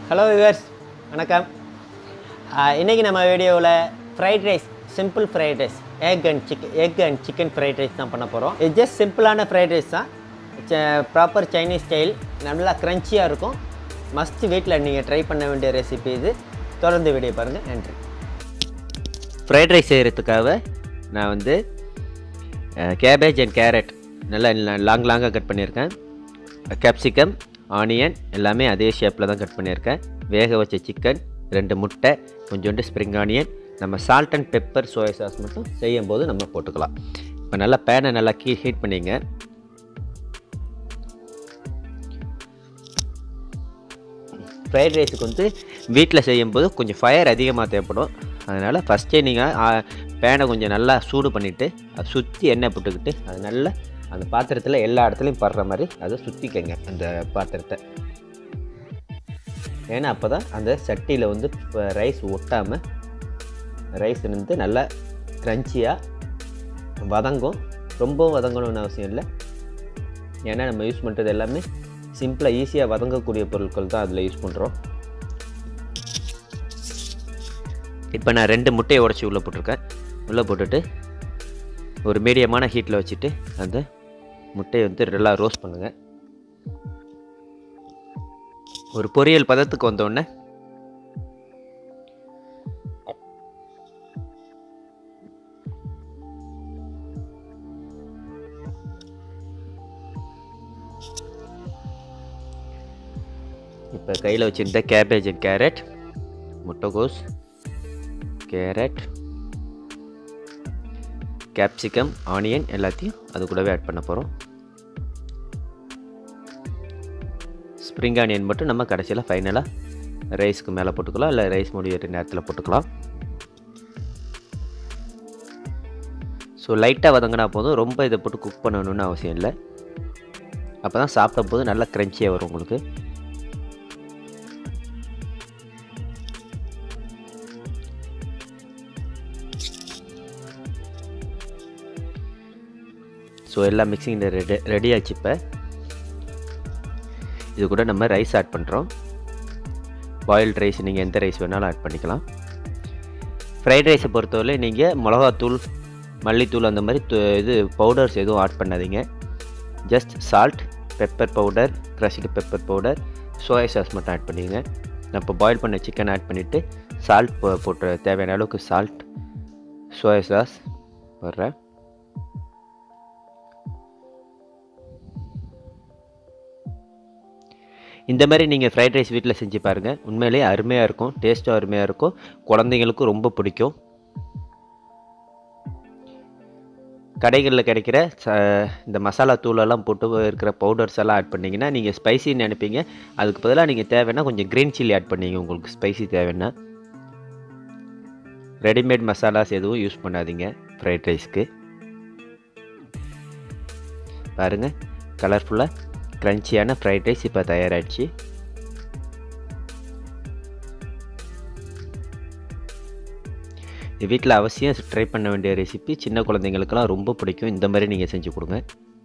hello viewers வணக்கம் இன்றைக்கி நம்ம வீடியோவில் fried rice simple fried rice egg and chicken egg and chicken fried rice தான் பண்ண போகிறோம் இது ஜஸ்ட் சிம்பிளான ஃப்ரைட் ரைஸ் தான் ப்ராப்பர் சைனீஸ் ஸ்டைல் நல்லா க்ரன்ச்சியாக இருக்கும் மஸ்ட் வீட்டில் நீங்கள் ட்ரை பண்ண வேண்டிய ரெசிபி இது தொடர்ந்து வீடியோ பாருங்கள் நன்றி ஃப்ரைட் ரைஸ் செய்கிறதுக்காக நான் வந்து கேபேஜ் அண்ட் கேரட் நல்லா லாங் லாங்காக கட் பண்ணியிருக்கேன் கேப்சிகம் ஆனியன் எல்லாமே அதே ஷேப்பில் தான் கட் பண்ணியிருக்கேன் வேக வச்ச சிக்கன் ரெண்டு முட்டை கொஞ்சோண்டு ஸ்ப்ரிங் ஆனியன் நம்ம salt and pepper soya sauce மட்டும் செய்யும் போது நம்ம போட்டுக்கலாம் இப்போ நல்லா பேனை நல்லா கீ ஹீட் பண்ணிங்க ஃப்ரைட் ரைஸுக்கு வந்து வீட்டில் செய்யும்போது கொஞ்சம் ஃபயர் அதிகமாக தேவைப்படும் அதனால் ஃபஸ்ட்டே நீங்கள் பேனை கொஞ்சம் நல்லா சூடு பண்ணிவிட்டு அதை சுற்றி எண்ணெய் போட்டுக்கிட்டு அது நல்லா அந்த பாத்திரத்தில் எல்லா இடத்துலையும் படுற மாதிரி அதை சுற்றிக்கங்க அந்த பாத்திரத்தை ஏன்னா அப்போ தான் அந்த சட்டியில் வந்து ரைஸ் ஒட்டாமல் ரைஸ் வந்து நல்லா க்ரன்ச்சியாக வதங்கும் ரொம்பவும் வதங்கணும்னு அவசியம் இல்லை ஏன்னா நம்ம யூஸ் பண்ணுறது எல்லாமே சிம்பிளாக ஈஸியாக வதங்கக்கூடிய பொருட்கள் தான் அதில் யூஸ் பண்ணுறோம் இப்போ நான் ரெண்டு முட்டையை உடச்சி உள்ளே போட்டிருக்கேன் உள்ளே போட்டுட்டு ஒரு மீடியமான ஹீட்டில் வச்சுட்டு அந்த முட்டையை வந்து நல்லா ரோஸ்ட் பண்ணுங்கள் ஒரு பொரியல் பதத்துக்கு வந்தோடனே இப்போ கையில் வச்சுருந்த கேபேஜ் அண்ட் கேரட் முட்டைகோஸ் கேரட் கேப்சிகம் ஆனியன் எல்லாத்தையும் அது கூடவே ஆட் பண்ண போகிறோம் ஸ்ப்ரிங் ஆனியன் மட்டும் நம்ம கடைசியில் ஃபைனலாக ரைஸ்க்கு மேலே போட்டுக்கலாம் இல்லை ரைஸ் முடிகிற நேரத்தில் போட்டுக்கலாம் ஸோ லைட்டாக வதங்கினா போதும் ரொம்ப இதை போட்டு குக் பண்ணணும்னு அவசியம் இல்லை அப்போ தான் சாப்பிடும் போது நல்லா க்ரன்ச்சியாக வரும் உங்களுக்கு ஸோ எல்லாம் மிக்சிங் ரெடி ரெடி ஆச்சு இப்போ இது கூட நம்ம ரைஸ் ஆட் பண்ணுறோம் பாயில்ட் ரைஸ் நீங்கள் எந்த ரைஸ் வேணாலும் ஆட் பண்ணிக்கலாம் ஃப்ரைட் ரைஸை பொறுத்தவரை நீங்கள் மிளகாத்தூள் மல்லித்தூள் அந்த மாதிரி இது பவுடர்ஸ் எதுவும் ஆட் பண்ணாதீங்க just salt pepper powder crushed pepper powder soya sauce மட்டும் ஆட் பண்ணிங்க நான் இப்போ பாயில் பண்ண சிக்கன் ஆட் பண்ணிவிட்டு சால்ட் போட்டு தேவையான அளவுக்கு சால்ட் சோயா சாஸ் போடுறேன் இந்த மாதிரி நீங்கள் ஃப்ரைட் ரைஸ் வீட்டில் செஞ்சு பாருங்கள் உண்மையிலேயே அருமையாக இருக்கும் டேஸ்ட்டும் அருமையாக இருக்கும் குழந்தைங்களுக்கும் ரொம்ப பிடிக்கும் கடைகளில் கிடைக்கிற இந்த மசாலா தூளெல்லாம் போட்டு இருக்கிற பவுடர்ஸ் எல்லாம் ஆட் பண்ணிங்கன்னா நீங்கள் ஸ்பைசின்னு நினைப்பீங்க அதுக்கு பதிலாக நீங்கள் தேவைன்னா கொஞ்சம் க்ரீன் சில்லி ஆட் பண்ணிங்க உங்களுக்கு ஸ்பைசி தேவைன்னா ரெடிமேட் மசாலாஸ் எதுவும் யூஸ் பண்ணாதீங்க ஃப்ரைட் ரைஸ்க்கு பாருங்கள் கலர்ஃபுல்லாக க்ரன்ச்சியான ஃப்ரைட் ரைஸ் இப்போ தயாராகிடுச்சு இது வீட்டில் அவசியம் ட்ரை பண்ண வேண்டிய ரெசிபி சின்ன குழந்தைங்களுக்கெல்லாம் ரொம்ப பிடிக்கும் இந்த மாதிரி நீங்கள் செஞ்சு கொடுங்க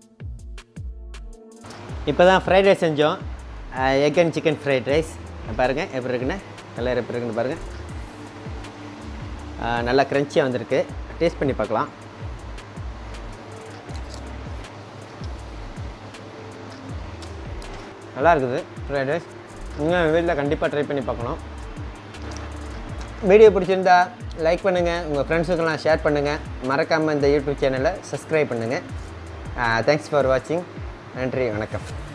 இப்போ தான் ஃப்ரைட் ரைஸ் செஞ்சோம் egg and chicken fried rice பாருங்கள் எப்படி இருக்குன்னு கலர் எப்படி இருக்குன்னு பாருங்கள் நல்லா க்ரன்ச்சியாக வந்திருக்கு டேஸ்ட் பண்ணி பார்க்கலாம் நல்லா இருக்குது ஃப்ரைட் ரைஸ் நீங்கள் வீட்டில் கண்டிப்பாக ட்ரை பண்ணி பார்க்கணும் வீடியோ பிடிச்சிருந்தா லைக் பண்ணுங்கள் உங்கள் ஃப்ரெண்ட்ஸுக்கெல்லாம் ஷேர் பண்ணுங்கள் மறக்காமல் இந்த யூடியூப் சேனலை சப்ஸ்கிரைப் பண்ணுங்கள் தேங்க்ஸ் ஃபார் வாட்சிங் நன்றி வணக்கம்